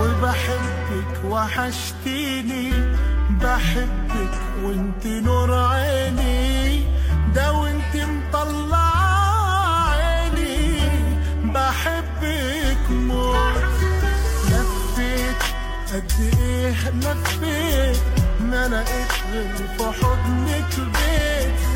وبحبك وحشتيني بحبك وانت نور عيني ده وانت مطلع عيني بحبك موت لفيت قد ايه لفيت ما لقيت غير في حضنك البيت